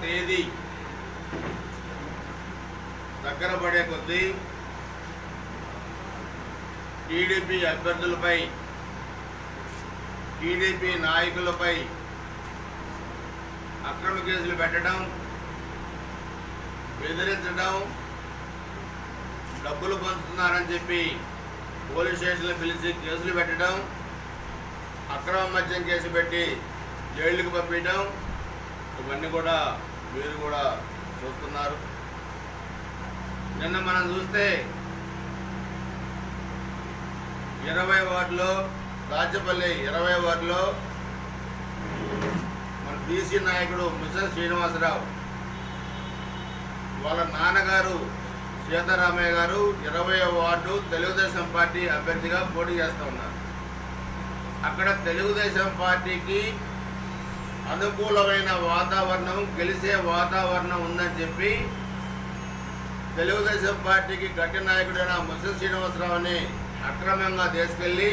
తేదీ దగ్గర పడే కొద్దీ టీడీపీ అభ్యర్థులపై టీడీపీ నాయకులపై అక్రమ కేసులు పెట్టడం బెదిరించడం డబ్బులు పంచుతున్నారని చెప్పి పోలీస్ స్టేషన్లో పిలిచి కేసులు పెట్టడం అక్రమ మద్యం కేసు పెట్టి జైలుకి పంపించడం ఇవన్నీ కూడా మీరు కూడా చూస్తున్నారు నిన్న మనం చూస్తే ఇరవై వార్డులో రాజపల్లి ఇరవై వార్డులో మన బీసీ నాయకుడు మిషన్ శ్రీనివాసరావు వాళ్ళ నాన్నగారు సీతారామయ్య గారు ఇరవై వార్డు తెలుగుదేశం పార్టీ అభ్యర్థిగా పోటీ చేస్తూ ఉన్నారు అక్కడ తెలుగుదేశం పార్టీకి అనుకూలమైన వాతావరణం గెలిచే వాతావరణం ఉందని చెప్పి తెలుగుదేశం పార్టీకి గట్టి నాయకుడైన ముసలి శ్రీనివాసరావుని అక్రమంగా తీసుకెళ్లి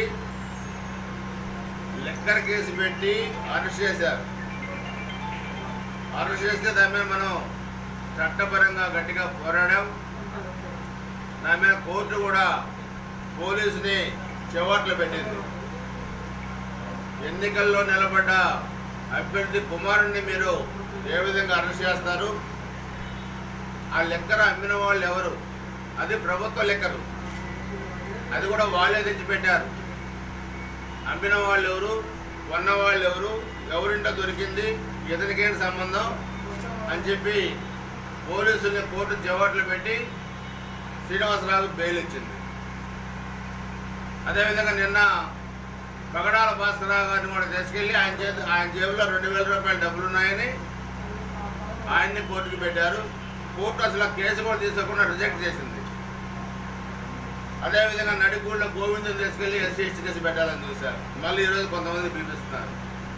లెక్కర్ కేసు పెట్టి అరెస్ట్ చేశారు అరెస్ట్ చేస్తే దాని మీద మనం చట్టపరంగా గట్టిగా పోరాడాం దాని మీద కోర్టు కూడా పోలీసుని చెవట్లు పెట్టింది ఎన్నికల్లో నిలబడ్డ అభ్యర్థి కుమారుణ్ణి మీరు ఏ విధంగా అరెస్ట్ చేస్తారు ఆ లెక్కర అమ్మిన వాళ్ళు ఎవరు అది ప్రభుత్వ లెక్కరు అది కూడా వాళ్ళే తెచ్చిపెట్టారు అమ్మిన వాళ్ళు ఎవరు కొన్న వాళ్ళు ఎవరు ఎవరింటో దొరికింది ఇతనికేంటి సంబంధం అని చెప్పి పోలీసుల్ని కోర్టు చెవట్లు పెట్టి శ్రీనివాసరావు బెయిల్ ఇచ్చింది అదేవిధంగా నిన్న పగడాల భాస్కరరావు గారిని కూడా తీసుకెళ్లి ఆయన చేతి ఆయన జేబులో రెండు వేల రూపాయల డబ్బులు ఉన్నాయని ఆయన్ని కోర్టుకు పెట్టారు కోర్టు అసలు ఆ కేసు కూడా తీసుకోకుండా రిజెక్ట్ చేసింది అదేవిధంగా నడిగూళ్ళ గోవిందం తీసుకెళ్లి ఎస్సీ ఎస్టీ కేసు పెట్టాలని చూశారు మళ్ళీ ఈరోజు కొంతమంది పిలిపిస్తున్నారు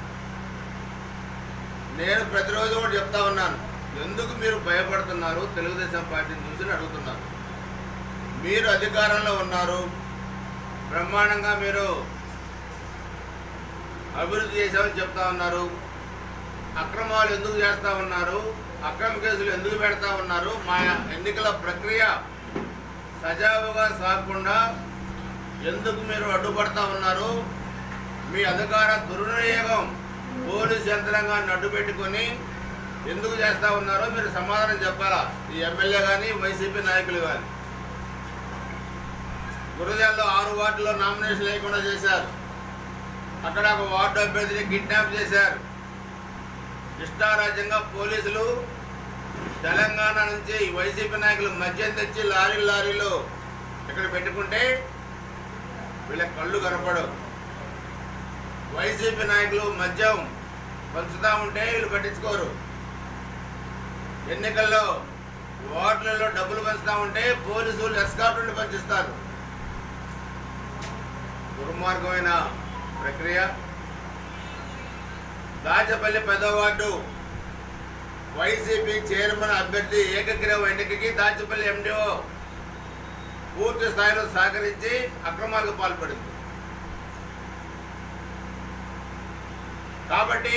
నేను ప్రతిరోజు కూడా చెప్తా ఉన్నాను ఎందుకు మీరు భయపడుతున్నారు తెలుగుదేశం పార్టీని చూసి అడుగుతున్నారు మీరు అధికారంలో ఉన్నారు బ్రహ్మాండంగా మీరు అభివృద్ధి చేశామని చెప్తా ఉన్నారు అక్రమాలు ఎందుకు చేస్తా ఉన్నారు అక్రమ కేసులు ఎందుకు పెడతా ఉన్నారు మా ఎన్నికల ప్రక్రియ సజావుగా సాగకుండా ఎందుకు మీరు అడ్డుపడతా ఉన్నారు మీ అధికార దుర్వినియోగం పోలీస్ యంత్రాంగాన్ని అడ్డు పెట్టుకొని ఎందుకు చేస్తా ఉన్నారో మీరు సమాధానం చెప్పాలా ఈ ఎమ్మెల్యే కానీ వైసీపీ నాయకులు కానీ గురజాల్లో ఆరు వార్డులో నామినేషన్ లేకుండా చేశారు అక్కడ ఒక వార్డు అభ్యర్థిని కిడ్నాప్ చేశారు ఇష్టారాజ్యంగా పోలీసులు తెలంగాణ నుంచి వైసీపీ నాయకులు మద్యం తెచ్చి లారీ లారీలు ఇక్కడ పెట్టుకుంటే వీళ్ళ కళ్ళు కనపడవు వైసీపీ నాయకులు మద్యం పంచుతా ఉంటే వీళ్ళు పట్టించుకోరు ఎన్నికల్లో ఓట్లలో డబ్బులు పంచుతా ఉంటే పోలీసులు ఎస్కాట్ నుండి పంచిస్తారు దుర్మార్గమైన ప్రక్రియ దాచపల్లి పెద్ద వార్డు వైసీపీ చైర్మన్ అభ్యర్థి ఏకగ్రీవ ఎన్నికకి దాచపల్లి ఎండిఓ పూర్తి స్థాయిలో సహకరించి అక్రమాలకు పాల్పడింది కాబట్టి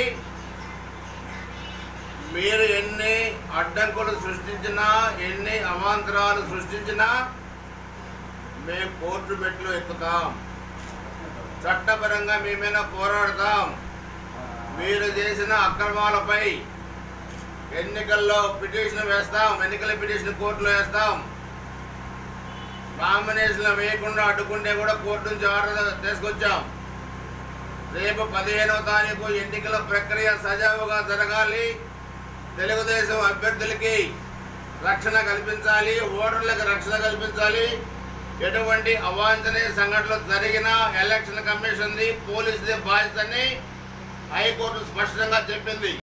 మీరు ఎన్ని అడ్డంకులు సృష్టించినా ఎన్ని అవాంతరాలు సృష్టించినా మేము కోర్టు మెట్లు ఎక్కుతాం చట్టపరంగా మీ మీద పోరాడతాం మీరు చేసిన అక్రమాలపై ఎన్నికల్లో పిటిషన్ వేస్తాం ఎన్నికల పిటిషన్ కోర్టులో వేస్తాం నామినేషన్లు వేయకుండా అడ్డుకుంటే కూడా కోర్టు నుంచి ఆర్డర్ తీసుకొచ్చాం రేపు పదిహేనవ తారీఖు ఎన్నికల ప్రక్రియ సజావుగా జరగాలి తెలుగుదేశం అభ్యర్థులకి రక్షణ కల్పించాలి ఓటర్లకు రక్షణ కల్పించాలి ఎటువంటి అవాంఛనీయ సంఘటనలు జరిగిన ఎలక్షన్ కమిషన్ది పోలీసుది బాధ్యతని హైకోర్టు స్పష్టంగా చెప్పింది